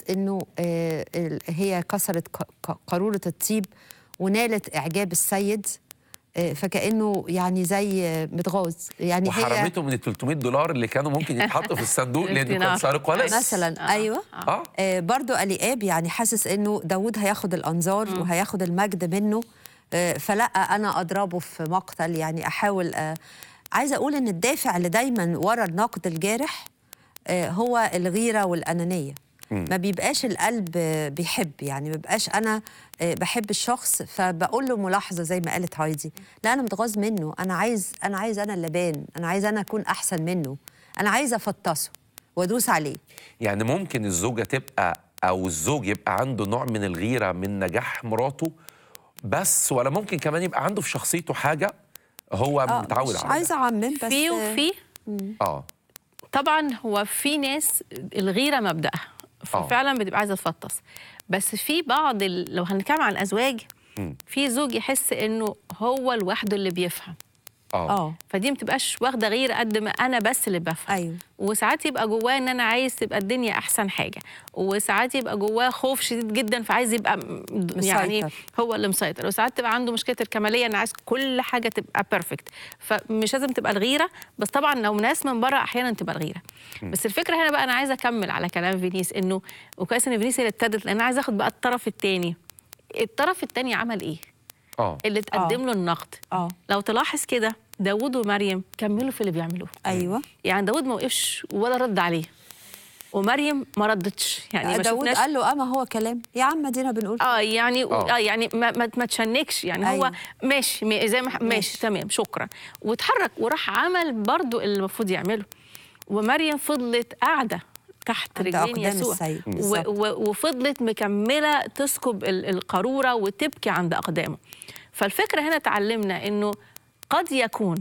انه آه، ال- هي كسرت ق- ق- قاروره الطيب ونالت اعجاب السيد آه، فكانه يعني زي آه، متغاظ يعني هي وحرمته من ال 300 دولار اللي كانوا ممكن يتحطوا في الصندوق لانه كان الدينار. سارق ولس مثلا آه. ايوه اه آه برضو الياب يعني حاسس انه داود هياخد الانظار وهياخد المجد منه آه فلا انا اضربه في مقتل يعني احاول آه عايزه اقول ان الدافع اللي دايما ورا النقد الجارح آه هو الغيره والانانيه ما بيبقاش القلب آه، بيحب يعني ما بيبقاش انا آه، بحب الشخص فبقول له ملاحظه زي ما قالت هايدي لا انا متغاظ منه انا عايز انا عايز انا اللي بان انا عايز انا اكون احسن منه انا عايزه افطسه وادوس عليه يعني ممكن الزوجه تبقى او الزوج يبقى عنده نوع من الغيره من نجاح مراته بس ولا ممكن كمان يبقى عنده في شخصيته حاجه هو آه، متعود مش عليها عايزه اعمم بس في وفي اه طبعا هو في ناس الغيره مبدأها ففعلا بتبقى عايزه تفطس بس في بعض ال... لو هنتكلم عن الازواج في زوج يحس انه هو لوحده اللي بيفهم اه اه فدي ما بتبقاش واخده غير قد ما انا بس اللي بفهم ايوه وساعات يبقى جواه ان انا عايز تبقى الدنيا احسن حاجه وساعات يبقى جواه خوف شديد جدا فعايز يبقى م- يعني مسيطر. هو اللي مسيطر وساعات تبقى عنده مشكله الكماليه انا عايز كل حاجه تبقى بيرفكت فمش لازم تبقى الغيره بس طبعا لو ناس من بره احيانا تبقى الغيره بس الفكره هنا بقى انا عايزه اكمل على كلام فينيس انه وكويس ان فينيس هي اللي ابتدت لان انا عايزه اخد بقى الطرف الثاني الطرف الثاني عمل ايه اه اللي تقدم له النقد اه لو تلاحظ كده داوود ومريم كملوا في اللي بيعملوه ايوه يعني داود ما وقفش ولا رد عليه ومريم ما ردتش يعني ما داود شفناش قال له اما هو كلام يا عم دينا بنقول اه يعني آه. اه يعني ما, ما, ما تشنكش يعني أيوة. هو ماشي ما- زي ما ماشي, ماشي تمام شكرا واتحرك وراح عمل برضو اللي المفروض يعمله ومريم فضلت قاعده تحت عند رجلين أقدام يسوع السيد. و بالظبط. و وفضلت مكمله تسكب ال- القاروره وتبكي عند اقدامه فالفكره هنا اتعلمنا انه قد يكون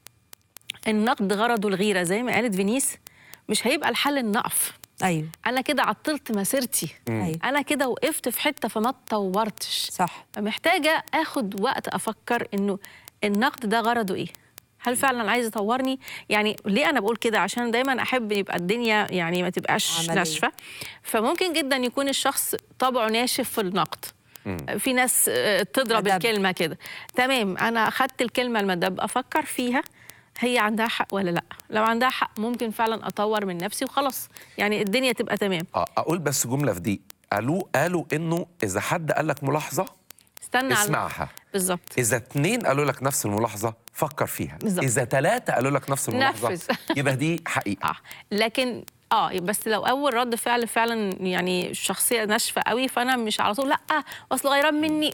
النقد غرضه الغيره زي ما قالت فينيس مش هيبقى الحل ان نقف ايوه انا كده عطلت مسيرتي ايوه انا كده وقفت في حته فما اتطورتش صح فمحتاجه اخد وقت افكر انه النقد ده غرضه ايه هل فعلا عايز يطورني يعني ليه انا بقول كده عشان دايما احب يبقى الدنيا يعني ما تبقاش عملية. ناشفه فممكن جدا يكون الشخص طبعه ناشف في النقد في ناس آه، تضرب مدب. الكلمه كده تمام انا اخدت الكلمه المدب افكر فيها هي عندها حق ولا لا لو عندها حق ممكن فعلا اطور من نفسي وخلاص يعني الدنيا تبقى تمام اه اقول بس جمله في دي قالوا قالوا انه اذا حد قال لك ملاحظه استنى على- اسمعها بالظبط اذا اتنين قالوا لك نفس الملاحظه فكر فيها بالظبط. اذا ثلاثه قالوا لك نفس الملاحظه نفذ. يبقى دي حقيقه اه لكن اه بس لو اول رد فعل فعلا يعني الشخصيه ناشفه قوي فانا مش على طول لا اصل غيران مني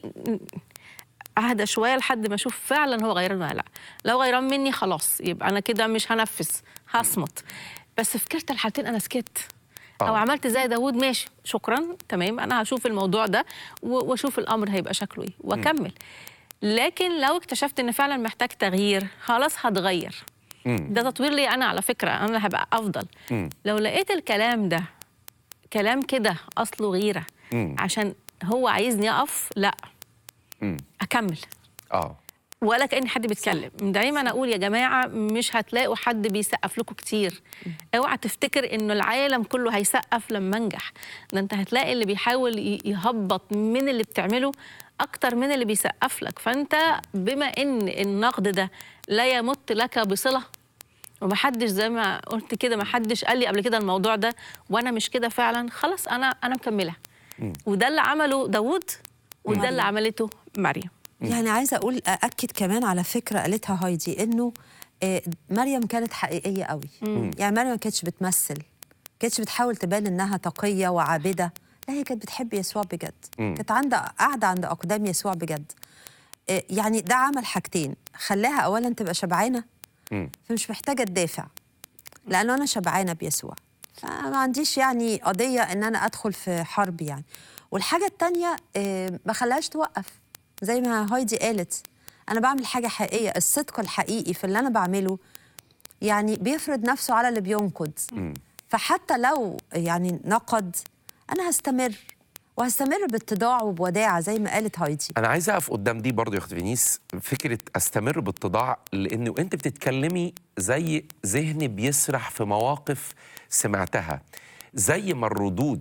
اهدى شويه لحد ما اشوف فعلا هو غيران ولا لا لو غيران مني خلاص يبقى انا كده مش هنفذ هصمت بس في كلتا الحالتين انا سكت او آه. عملت زي داوود ماشي شكرا تمام انا هشوف الموضوع ده و- واشوف الامر هيبقى شكله ايه واكمل لكن لو اكتشفت ان فعلا محتاج تغيير خلاص هتغير ده تطوير لي انا على فكره انا اللي هبقى افضل مم. لو لقيت الكلام ده كلام كده اصله غيره مم. عشان هو عايزني اقف لا مم. اكمل اه ولا كان حد بيتكلم دايما اقول يا جماعه مش هتلاقوا حد بيسقف لكم كتير اوعى تفتكر انه العالم كله هيسقف لما انجح ده انت هتلاقي اللي بيحاول ي- يهبط من اللي بتعمله اكتر من اللي بيسقف لك فانت بما ان النقد ده لا يمت لك بصله ومحدش زي ما قلت كده محدش قال لي قبل كده الموضوع ده وانا مش كده فعلا خلاص انا انا مكمله وده اللي عمله داوود وده اللي عملته مريم يعني عايزه اقول ااكد كمان على فكره قالتها هايدي انه آه، مريم كانت حقيقيه قوي يعني مريم ما كانتش بتمثل ما كانتش بتحاول تبان انها تقيه وعابده لا هي كانت بتحب يسوع بجد كانت عندها قاعده عند اقدام يسوع بجد آه، يعني ده عمل حاجتين خلاها اولا تبقى شبعانه مم. فمش محتاجه تدافع لانه انا شبعانه بيسوع ما عنديش يعني قضيه ان انا ادخل في حرب يعني والحاجه التانية آه، ما خلاهاش توقف زي ما هايدي قالت انا بعمل حاجه حقيقيه الصدق الحقيقي في اللي انا بعمله يعني بيفرض نفسه على اللي بينقد فحتى لو يعني نقد انا هستمر وهستمر باتضاع وبوداعه زي ما قالت هايدي انا عايز اقف قدام دي برضه يا اخت فينيس فكره استمر بالتضاع لانه انت بتتكلمي زي ذهني بيسرح في مواقف سمعتها زي ما الردود